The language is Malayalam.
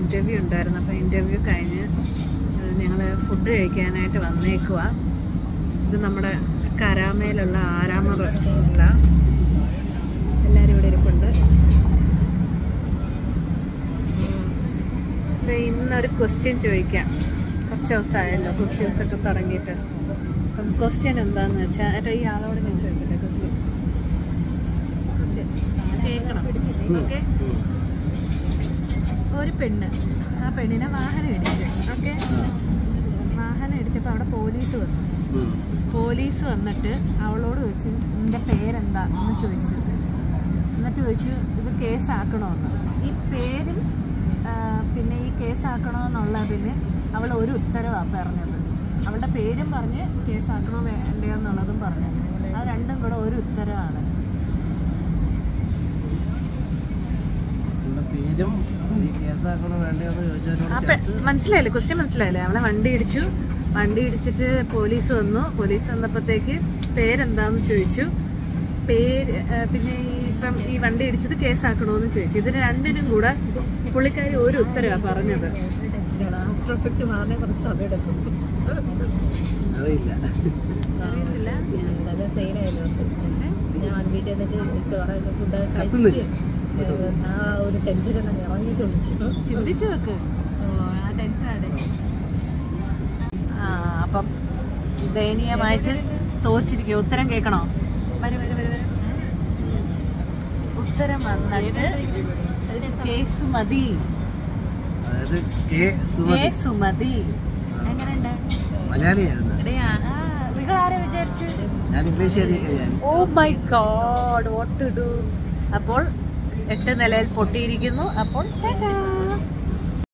ഇൻ്റർവ്യൂ ഉണ്ടായിരുന്നു അപ്പോൾ ഇൻ്റർവ്യൂ കഴിഞ്ഞ് ഞങ്ങൾ ഫുഡ് കഴിക്കാനായിട്ട് വന്നേക്കുക ഇത് നമ്മുടെ കരാമയിലുള്ള ആരാമ റെസ്റ്റോറൻറ്റിലാണ് എല്ലാവരും ഇവിടെ ഇരിപ്പുണ്ട് അപ്പോൾ ഇന്നൊരു ക്വസ്റ്റ്യൻ ചോദിക്കാം കുറച്ച് ദിവസമായല്ലോ ക്വസ്റ്റ്യൻസ് ഒക്കെ തുടങ്ങിയിട്ട് അപ്പം ക്വസ്റ്റ്യൻ എന്താണെന്ന് വെച്ചാൽ ഏട്ടാ ഈ ആളോട് ഞാൻ ചോദിക്കട്ടെ ക്വസ്റ്റ്യൻ ക്വസ്റ്റ്യൻ കേൾക്കണം ഓക്കെ ഒരു പെണ്ണ് ആ പെണ്ണിനെ വാഹനം ഇടിച്ചു ഓക്കെ വാഹനം ഇടിച്ചപ്പോൾ അവിടെ പോലീസ് വന്നു പോലീസ് വന്നിട്ട് അവളോട് ചോദിച്ചു നിന്റെ പേരെന്താ എന്ന് ചോദിച്ചു എന്നിട്ട് ചോദിച്ചു ഇത് കേസാക്കണമെന്ന് ഈ പേരും ആ, പിന്നെ ഈ കേസാക്കണമെന്നുള്ളതിന് അവൾ ഒരു ഉത്തരവാണ് പറഞ്ഞത് അവളുടെ പേരും പറഞ്ഞ് കേസാക്കണോ വേണ്ടയോ എന്നുള്ളതും പറഞ്ഞു അത് രണ്ടും കൂടെ ഒരു ഉത്തരവാണ് പേരും ഈ കേസാക്കണോ വേണ്ടയോ എന്ന് ചോദിച്ചതിനോട് ആ പെ- ചേർത്ത് മനസ്സിലായില്ലേ ക്വസ്റ്റ്യൻ മനസ്സിലായില്ലേ അവളെ വണ്ടി ഇടിച്ചു വണ്ടി ഇടിച്ചിട്ട് പോലീസ് വന്നു പോലീസ് വന്നപ്പോഴത്തേക്ക് പേരെന്താന്ന് ചോദിച്ചു പേര് ആ, പിന്നെ ഈ ഇപ്പം ഈ വണ്ടി ഇടിച്ചത് കേസാക്കണോന്ന് ചോദിച്ചു ഇതിന് രണ്ടിനും കൂടെ പുള്ളിക്കാരി ഒരു ഉത്തരവാ പറഞ്ഞത് ആഫ്റ്റർ എഫക്റ്റ് മാറിനെ കുറച്ച് സമയമെടുക്കും അറിയില്ല അറിയത്തില്ല നല്ല സെയിലായിരുന്നു ഞാൻ വീട്ടിൽ എന്നിട്ട് ചോറൊക്കെ ഫുഡ് കത്തുന്നില്ല ആ ഒരു ടെൻഷൻ അങ്ങ് ഇറങ്ങിയിട്ടുണ്ട് ചിന്തിച്ചു വെക്ക് ആ ടെൻഷനാണ് ആ അപ്പം ദയനീയമായിട്ട് തോറ്റിരിക്കുക ഉത്തരം കേൾക്കണോ വരൂ വരൂ വരൂ വരൂ ഉത്തരം വന്നിട്ട് കേസുമതി അതായത് കെ സുമതി കേസുമതി എങ്ങനെയുണ്ട് മലയാളിയായിരുന്നു ആ, നിങ്ങൾ ആരെ വിചാരിച്ചു ഞാൻ ഇംഗ്ലീഷ് എഴുതി കഴിയാൻ oh my God what to do അപ്പോൾ എട്ട് നിലയിൽ പൊട്ടിയിരിക്കുന്നു അപ്പോൾ ടാറ്റാ.